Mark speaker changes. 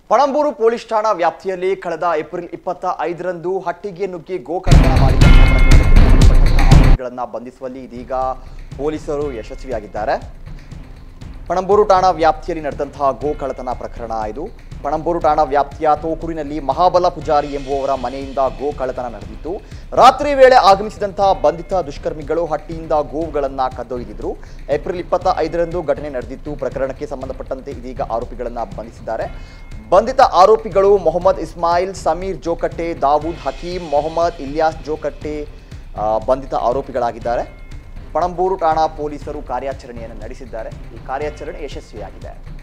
Speaker 1: Panambur police ಠಾಣಾ ವ್ಯಾಪ್ತಿಯಲ್ಲಿ ಕಳೆದ ಏಪ್ರಿಲ್ ಇಪ್ಪತ್ತ ಐದರಂದು ಹಟ್ಟಿಗೆ ನುಗ್ಗಿ ಗೋಕರ್ಣ ಮಾಡಿದ ಆರೋಪಿಗಳನ್ನ ಬಂಧಿಸುವಲ್ಲಿ ಇದೀಗ ಪೊಲೀಸರು ಯಶಸ್ವಿಯಾಗಿದ್ದಾರೆ ಪಣಂಬೂರು ಠಾಣಾ ವ್ಯಾಪ್ತಿಯಲ್ಲಿ ನಡೆದಂತಹ ಗೋ ಕಳ್ಳತನ ಪ್ರಕರಣ ಇದು ಪಣಂಬೂರು ಠಾಣಾ ವ್ಯಾಪ್ತಿಯ ತೋಕೂರಿನಲ್ಲಿ ಮಹಾಬಲ ಪೂಜಾರಿ ಎಂಬುವವರ ಮನೆಯಿಂದ ಗೋ ಕಳ್ಳತನ ನಡೆದಿತ್ತು ರಾತ್ರಿ ವೇಳೆ ಆಗಮಿಸಿದಂತಹ ಬಂಧಿತ ದುಷ್ಕರ್ಮಿಗಳು ಹಟ್ಟಿಯಿಂದ ಗೋವುಗಳನ್ನ ಕದ್ದೊಯ್ದಿದ್ರು ಏಪ್ರಿಲ್ ಇಪ್ಪತ್ತ ಐದರಂದು ಘಟನೆ ನಡೆದಿತ್ತು ಪ್ರಕರಣಕ್ಕೆ ಸಂಬಂಧಪಟ್ಟಂತೆ ಇದೀಗ ಆರೋಪಿಗಳನ್ನ ಬಂಧಿಸಿದ್ದಾರೆ ಬಂಧಿತ ಆರೋಪಿಗಳು ಮೊಹಮ್ಮದ್ ಇಸ್ಮಾಯಿಲ್ ಸಮೀರ್ ಜೋಕಟ್ಟೆ ದಾವೂದ್ ಹಕೀಂ ಮೊಹಮ್ಮದ್ ಇಲಿಯಾಸ್ ಜೋಕಟ್ಟೆ ಆ, ಬಂಧಿತ ಆರೋಪಿಗಳಾಗಿದ್ದಾರೆ ಪಣಂಬೂರು ಠಾಣಾ ಪೊಲೀಸರು ಕಾರ್ಯಾಚರಣೆಯನ್ನು ನಡೆಸಿದ್ದಾರೆ ಈ ಕಾರ್ಯಾಚರಣೆ ಯಶಸ್ವಿಯಾಗಿದೆ